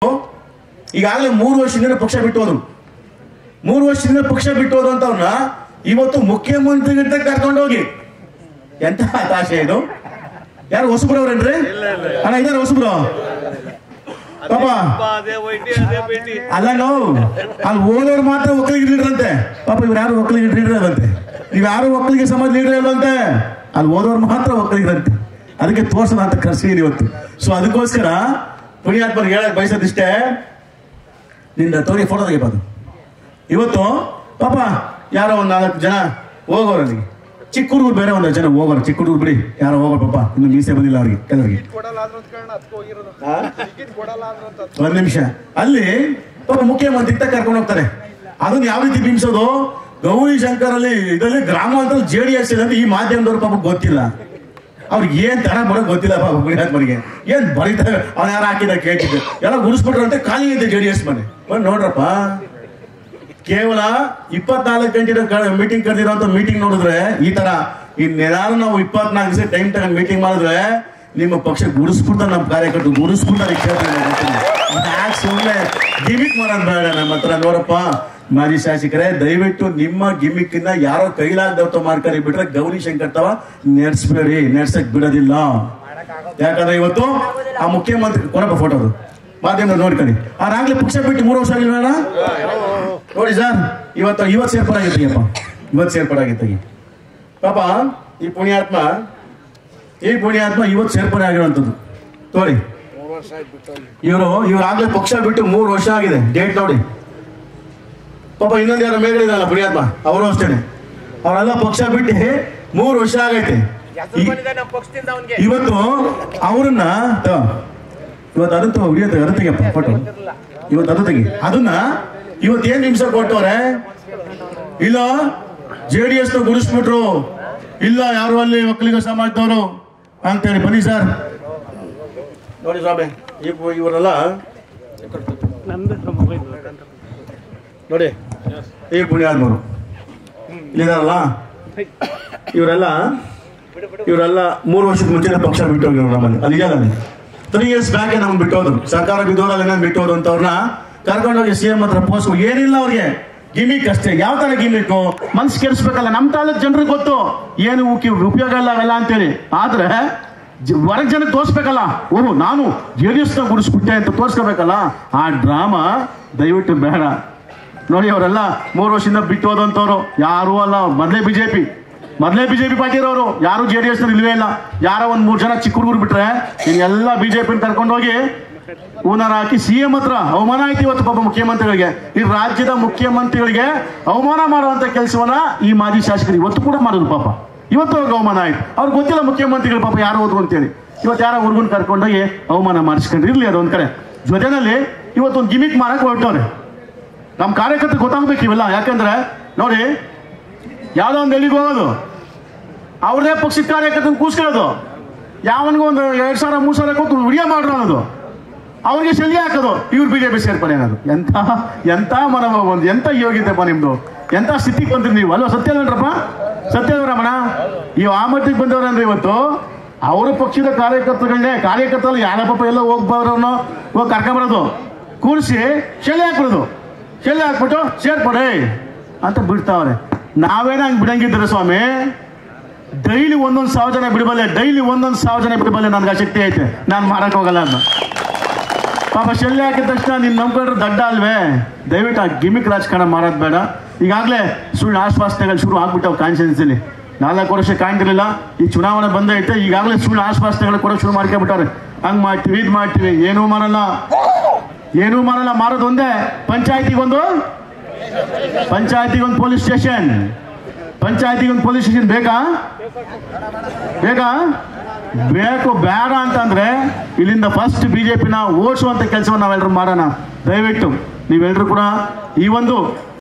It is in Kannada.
ಈಗಾಗಲೇ ಮೂರು ವರ್ಷದಿಂದ ಪಕ್ಷ ಬಿಟ್ಟು ಹೋದ್ರು ಮೂರು ವರ್ಷದಿಂದ ಪಕ್ಷ ಬಿಟ್ಟು ಹೋದಂತವ್ರನ್ನ ಇವತ್ತು ಮುಖ್ಯಮಂತ್ರಿಗಿಂತ ಕರ್ಕೊಂಡು ಹೋಗಿ ಎಂತ ಹತಾಶೆ ಇದು ಯಾರು ಹೊಸಬ್ರವ್ರೇನ್ರಿ ಅಣ್ಣ ಇದಾರೆ ಹೊಸಬ್ರು ಪಾಪ ಅದೇ ವೈಟಿ ಅದೇ ಭೇಟಿ ಅಲ್ಲ ನಾವು ಅಲ್ಲಿ ಓದೋರು ಮಾತ್ರ ಒಕ್ಕಲಿಗೆ ಲೀಡರ್ ಅಂತೆ ಪಾಪ ಇವ್ರು ಯಾರು ಒಕ್ಕಲಿಗೆ ಲೀಡರ್ ಅದಂತೆ ನೀವು ಯಾರು ಒಕ್ಕಲಿಗೆ ಸಮಾಜ ಲೀಡರ್ ಇಲ್ವಂತೆ ಅಲ್ಲಿ ಓದೋರು ಮಾತ್ರ ಒಕ್ಕಲಿಗರಂತೆ ಅದಕ್ಕೆ ತೋರ್ಸೋಣ ಅಂತ ಕರ್ಸಿದೀನಿ ಇವತ್ತು ಸೊ ಅದಕ್ಕೋಸ್ಕರ ಪುಣ್ಯಾತ್ಮರಿಗೆ ಹೇಳಕ್ ಬಯಸೋದಿಷ್ಟೇ ನಿಂದ ತೋರಿ ಫೋಟೋ ತೆಗಿಬೋದು ಇವತ್ತು ಪಾಪ ಯಾರೋ ಒಂದು ನಾಲ್ಕು ಜನ ಹೋಗೋರು ಅಲ್ಲಿಗೆ ಚಿಕ್ಕ ಹುಡುಗರು ಬೇರೆ ಒಂದು ಜನ ಹೋಗೋರು ಚಿಕ್ಕ ಹುಡುಗರು ಬಿಡಿ ಯಾರೋ ಹೋಗೋರು ಪಾಪ ಇನ್ನು ಮೀಸೆ ಬಂದಿಲ್ಲ ಅವ್ರಿಗೆ ಕೆಲವರಿಗೆ ಕೊಡಲ್ಲ ಆದ್ರೂ ಅಂತ ಕಾರಣ ಅದಕ್ಕೆ ಹೋಗಿರೋದು ಟಿಕೆಟ್ ಕೊಡಲ್ಲ ಆದ್ರೂ ಅಂತ ಒಂದ್ ನಿಮಿಷ ಅಲ್ಲಿ ಪಾಪ ಮುಖ್ಯಮಂತ್ರಿ ಅಂತ ಕರ್ಕೊಂಡು ಹೋಗ್ತಾರೆ ಅದನ್ನ ಯಾವ ರೀತಿ ಬಿಂಬಿಸೋದು ಗೌರಿ ಶಂಕರ್ ಅಲ್ಲಿ ಇದರಲ್ಲಿ ಗ್ರಾಮಾಂತರ ಜೆ ಡಿ ಎಸ್ ಇದೆ ಈ ಮಾಧ್ಯಮದವ್ರು ಪಾಪ ಗೊತ್ತಿಲ್ಲ ಅವ್ರಿಗೆ ಏನ್ ತರ ಬರೋಕ್ ಗೊತ್ತಿಲ್ಲ ಪಾಪ ಪುಣ್ಯಾತ್ಮರಿಗೆ ಏನ್ ಬರೀತಾರೆ ಅವ್ನ ಯಾರು ಹಾಕಿದ ಕೇಳ್ತಿದ್ರು ಎಲ್ಲ ಗುಡಿಸ್ಬಿಟ್ರಂತೆ ಖಾಲಿ ಇದೆ ಜೆ ಡಿ ಎಸ್ ಮನೆ ಬಂದ್ ನೋಡ್ರಪ್ಪ ಕೇವಲ ಇಪ್ಪತ್ನಾಲ್ಕು ಗಂಟೆ ಮೀಟಿಂಗ್ ಕರೆದಿರೋಂಥ ಮೀಟಿಂಗ್ ನೋಡಿದ್ರೆ ಈ ತರ ಇನ್ನೇನಾದ್ರು ನಾವು ಇಪ್ಪತ್ನಾಲ್ಕು ದಿವಸ ಟೈಮ್ ತಗೊಂಡು ಮೀಟಿಂಗ್ ಮಾಡಿದ್ರೆ ನಿಮ್ಮ ಪಕ್ಷ ಗುಡಿಸ್ಬಿಡ್ತಾರೆ ನಮ್ಮ ಕಾರ್ಯಕರ್ತರು ಗುಡಿಸ್ಬಿಡ್ತಾರೆ ಈ ಕ್ಷೇತ್ರದಲ್ಲಿ ಗೊತ್ತಿಲ್ಲ. ಯಾಕ್ ಸುಮ್ನೆ ಗಿಮಿಕ್ ಮಾಡೋದ್ ಬೇಡ ನಮ್ಮ ಹತ್ರ ನೋಡಪ್ಪ ಮಾಜಿ ಶಾಸಕರೇ ದಯವಿಟ್ಟು ನಿಮ್ಮ ಗಿಮಿಕ್ ಇಂದ ಯಾರೋ ಕೈಲಾಗ್ದವ್ರ ಮಾಡ್ಕರಿ ಬಿಟ್ರೆ ಗೌರಿ ಶಂಕರ್ ತವ ನೆಡ್ಸ್ಬೇಡಿ ನೆಡ್ಸಕ್ ಬಿಡೋದಿಲ್ಲ ಯಾಕಂದ್ರೆ ಇವತ್ತು ಆ ಮುಖ್ಯಮಂತ್ರಿ ಕೊಡಪ್ಪ ಫೋಟೋ ಮಾಧ್ಯಮ ನೋಡ್ಕೊಳ್ಳಿ ಅವ್ರಾಗ್ಲೇ ಪಕ್ಷ ಬಿಟ್ಟು ಮೂರು ವರ್ಷ ಆಗಿಲ್ವೇಣ ನೋಡಿ ಸರ್ ಇವತ್ತು ಇವತ್ತು ಸೇರ್ಪಡಾಗಿತ್ತಪ್ಪ ಇವತ್ತು ಸೇರ್ಪಡಾಗಿತ್ತ ಪಾಪ ಈ ಪುಣ್ಯಾತ್ಮ ಈ ಪುಣ್ಯಾತ್ಮ ಇವತ್ತು ಸೇರ್ಪಡೆ ಆಗಿರುವಂಥದ್ದು ತೋರಿ ಮೂರು ವರ್ಷ ಆಯ್ತು ಬಿಟ್ಟು ಹೋಗಿ ಇವರು ಇವ್ರಾಗ್ಲೇ ಪಕ್ಷ ಬಿಟ್ಟು ಮೂರು ವರ್ಷ ಆಗಿದೆ ಡೇಟ್ ನೋಡಿ ಪಾಪ ಇನ್ನೊಂದು ಯಾರೋ ಮೇಲ್ಗಡೆ ಇದಾರಲ್ಲ ಪುಣ್ಯಾತ್ಮ ಅವರು ಅಷ್ಟೇನೆ ಅವರೆಲ್ಲ ಪಕ್ಷ ಬಿಟ್ಟು ಮೂರು ವರ್ಷ ಆಗೈತೆ ಈ- ನಮ್ಮ ಪಕ್ಷದಿಂದ ಅವನ್ಗೆ ಇವತ್ತು ಅವ್ರನ್ನ ತ- ಇವತ್ತು ಅದು ತಗೋ, ವಿಡಿಯೋ ತೆಗೆ, ಅದು ತೆಗಿಯಪ್ಪ ಫೋಟೋ ಇವತ್ತು ಅದು ತೆಗಿ ಅದನ್ನ ಇವತ್ತು ಏನ್ ನಿಮಿಷ ಕೊಟ್ಟವ್ರೆ ಇಲ್ಲ ಜೆ ಡಿ ಎಸ್ ಗುಡಿಸ್ಬಿಟ್ರು ಇಲ್ಲ ಯಾರು ಅಲ್ಲಿ ಒಕ್ಕಲಿಗ ಸಮಾಜದವರು ಅಂತೇಳಿ ಬನ್ನಿ ಸರ್ ನೋಡಿ ಸ್ವಾಮಿ ಇವ್- ಇವರೆಲ್ಲ ನೋಡಿ ಈ ಪುಣ್ಯಾತ್ಮರು ಇಲ್ಲಿದಾರಲ್ಲ ಇವರೆಲ್ಲ ಇವರೆಲ್ಲ ಮೂರು ವರ್ಷದ ಮುಂಚೆ ಪಕ್ಷ ಬಿಟ್ಟು ಹೋಗಿರೋ ನಮ್ಮಲ್ಲಿ ಅಲ್ಲಿ ಇದೆಯಲ್ಲ ತ್ರೀ ಇಯರ್ಸ್ ಬ್ಯಾಕ್ ನಮ್ಗೆ ಬಿಟ್ಟೋದ್ರು ಸರ್ಕಾರ ಬಿದ್ದೋದಾಗ ಏನಾದ್ರು ಬಿಟ್ಟೋದು ಅಂತ ಅವ್ರನ್ನ ಕರ್ಕೊಂಡೋಗಿ ಸಿ ಎಂ ಹತ್ರ ಪೋಸ್ಟ್ ಏನಿಲ್ಲ ಅವ್ರಿಗೆ ಗಿಮಿಕ್ ಅಷ್ಟೇ ಯಾವ ತರ ಗಿಮಿಕ್ ಮನ್ಸು ಕೆಡಿಸ್ಬೇಕಲ್ಲ ನಮ್ಮ ತಾಲೂಕ್ ಜನರಿಗೆ ಗೊತ್ತು ಏನು ಉಕಿ- ಉಪಯೋಗ ಇಲ್ಲ ಅವೆಲ್ಲ ಅಂತೇಳಿ ಆದ್ರೆ ಜ- ಹೊರಗ್ ಜನಕ್ಕೆ ತೋರಿಸ್ಬೇಕಲ್ಲ ಓಹ್ ನಾನು ಜೆ ಡಿ ಎಸ್ನ ಗುಡಿಸ್ಬಿಟ್ಟೆ ಅಂತ ತೋರಿಸ್ಕೋಬೇಕಲ್ಲ ಆ ಡ್ರಾಮಾ ದಯವಿಟ್ಟು ಬೇಡ ನೋಡಿ ಅವರೆಲ್ಲ ಮೂರು ವರ್ಷದಿಂದ ಬಿಟ್ಟು ಹೋದಂಥವ್ರು ಯಾರೂ ಅಲ್ಲ ಮೊದಲೇ ಬಿಜೆಪಿ ಮೊದಲೇ ಬಿಜೆಪಿ ಪಾರ್ಟಿ ಇರೋರು ಯಾರು ಜೆ ಡಿ ಎಸ್ ಇಲ್ವೇ ಇಲ್ಲ ಯಾರೋ ಒಂದ್ ಮೂರು ಜನ ಚಿಕ್ಕ ಹುಡುಗರು ಬಿಟ್ರೆ ಇನ್ನೆಲ್ಲ ಬಿಜೆಪಿ ಕರ್ಕೊಂಡೋಗಿ ಹೂನಾರ ಹಾಕಿ ಸಿ ಎಂ ಹತ್ರ ಅವಮಾನ ಆಯ್ತು ಇವತ್ತು ಪಾಪ ಮುಖ್ಯಮಂತ್ರಿಗಳಿಗೆ ಈ ರಾಜ್ಯದ ಮುಖ್ಯಮಂತ್ರಿಗಳಿಗೆ ಅವಮಾನ ಮಾಡುವಂತ ಕೆಲಸವನ್ನ ಈ ಮಾಜಿ ಶಾಸಕರು ಇವತ್ತು ಕೂಡ ಮಾಡೋದು ಪಾಪ ಇವತ್ತು ಅವ್ರಿಗೆ ಅವಮಾನ ಆಯ್ತು ಅವ್ರಿಗೆ ಗೊತ್ತಿಲ್ಲ ಮುಖ್ಯಮಂತ್ರಿಗಳು ಪಾಪ ಯಾರು ಹೋದ್ರು ಅಂತೇಳಿ ಇವತ್ತು ಯಾರೋ ಹುಡುಗನ್ ಕರ್ಕೊಂಡೋಗಿ ಅವಮಾನ ಮಾಡಿಸ್ಕೊಂಡು ಇರ್ಲಿ ಅದು ಒಂದ್ ಕಡೆ ಜೊತೆನಲ್ಲಿ ಇವತ್ತೊಂದು ಗಿಮಿಕ್ ಮಾಡಕ್ ಹೊರಟವ್ರೆ ನಮ್ಮ ಕಾರ್ಯಕರ್ತರಿಗೆ ಗೊತ್ತಾಗ್ಬೇಕು ಇವೆಲ್ಲ ಯಾಕಂದ್ರೆ ನೋಡಿ ಯಾವ್ದೋ ಒಂದು ಎಲ್ಲಿಗೆ ಹೋಗೋದು ಅವ್ರದೇ ಪಕ್ಷದ ಕಾರ್ಯಕರ್ತನ ಕೂಸ್ಕೊಳ್ಳೋದು ಯಾವನಿಗೂ ಒಂದು ಎರಡ್ ಸಾವಿರ ಮೂರು ಸಾವಿರ ಕೊಟ್ಟು ವಿಡಿಯೋ ಮಾಡ್ರು ಅನ್ನೋದು ಅವ್ರಿಗೆ ಶಲ್ಯ ಹಾಕೋದು ಇವ್ರು ಬಿಜೆಪಿ ಸೇರ್ಪಡೆ ಅನ್ನೋದು ಎಂತ ಎಂತ ಮನೋಭಾವ ಒಂದು ಎಂತ ಯೋಗ್ಯತೆಪ್ಪ ನಿಮ್ದು ಎಂತ ಸ್ಥಿತಿಗೆ ಬಂದ್ರಿ ನೀವು ಅಲ್ವಾ ಸತ್ಯವೇನ್ರಪ್ಪ ಸತ್ಯವೇರಮ್ಮಣ ಈ ಆ ಮಟ್ಟಿಗೆ ಬಂದವ್ರಂದ್ರೆ ಇವತ್ತು ಅವರ ಪಕ್ಷದ ಕಾರ್ಯಕರ್ತಗಳನ್ನೇ ಕಾರ್ಯಕರ್ತರು ಯಾರಪ್ಪ ಎಲ್ಲ ಹೋಗ್ಬಾರವನು ಹೋಗಿ ಕರ್ಕೊಂಬರೋದು ಕೂರಿಸಿ ಶಲ್ಯ ಹಾಕ್ಬಿಡೋದು ಶಲ್ಯ ಹಾಕ್ಬಿಟ್ಟು ಸೇರ್ಪಡೆ ಅಂತ ಬಿಡ್ತಾವ್ರೆ ನಾವೇನ ಹಂಗೆ ಬಿಡಂಗಿದ್ರೆ ಸ್ವಾಮಿ ಡೈಲಿ ಒಂದೊಂದು ಸಾವಿರ ಜನ ಬಿಡಬಲ್ಲೆ ಡೈಲಿ ಒಂದೊಂದು ಸಾವಿರ ಜನ ಬಿಡಬಲ್ಲೆ ನನ್ಗೆ ಆ ಶಕ್ತಿ ಐತೆ ನಾನು ಮಾಡಕ್ ಹೋಗಲ್ಲ ಅಂತ ಪಾಪ ಶಲ್ಯ ಹಾಕಿದ ತಕ್ಷಣ ನೀನ್ ನಂಬ್ಕೊಂಡ್ರೆ ದಡ್ಡ ಅಲ್ವೇ ದಯವಿಟ್ಟು ಆ ಗಿಮಿಕ್ ರಾಜಕಾರಣ ಮಾಡೋದು ಬೇಡ ಈಗಾಗಲೇ ಸುಳ್ಳು ಆಶ್ವಾಸನೆಗಳು ಶುರು ಆಗ್ಬಿಟ್ಟವು ಕಾನ್ಸ್ಟಿಟ್ಯೂನ್ಸಿಲಿ ನಾಲ್ಕು ವರ್ಷ ಕಾಣ್ತಿರ್ಲಿಲ್ಲ ಈ ಚುನಾವಣೆ ಬಂದೈತೆ ಈಗಾಗಲೇ ಸುಳ್ಳು ಆಶ್ವಾಸನೆಗಳು ಕೂಡ ಶುರು ಮಾಡ್ಕೊಂಡ್ಬಿಟ್ಟವ್ರೆ ಹಂಗ್ ಮಾಡ್ತೀವಿ ಇದ್ ಮಾಡ್ತೀವಿ ಏನೂ ಮಾಡಲ್ಲ ಏನೂ ಮಾಡಲ್ಲ ಮಾರೋದು ಒಂದೇ ಪಂಚಾಯತಿಗೊಂದು ಪಂಚಾಯತಿಗೊಂದು ಪೊಲೀಸ್ ಸ್ಟೇಷನ್ ಪಂಚಾಯತಿಗೊಂದು ಪೊಲೀಸ್ ಸ್ಟೇಷನ್ ಬೇಕಾ ಬೇಕಾ ಬೇಕು ಬೇಡ ಅಂತಂದ್ರೆ ಇಲ್ಲಿಂದ ಫಸ್ಟ್ ಬಿಜೆಪಿನ ಓಡಿಸುವಂತ ಕೆಲಸವನ್ನು ನಾವೆಲ್ಲರೂ ಮಾಡೋಣ ದಯವಿಟ್ಟು ನೀವೆಲ್ಲರೂ ಕೂಡ ಈ ಒಂದು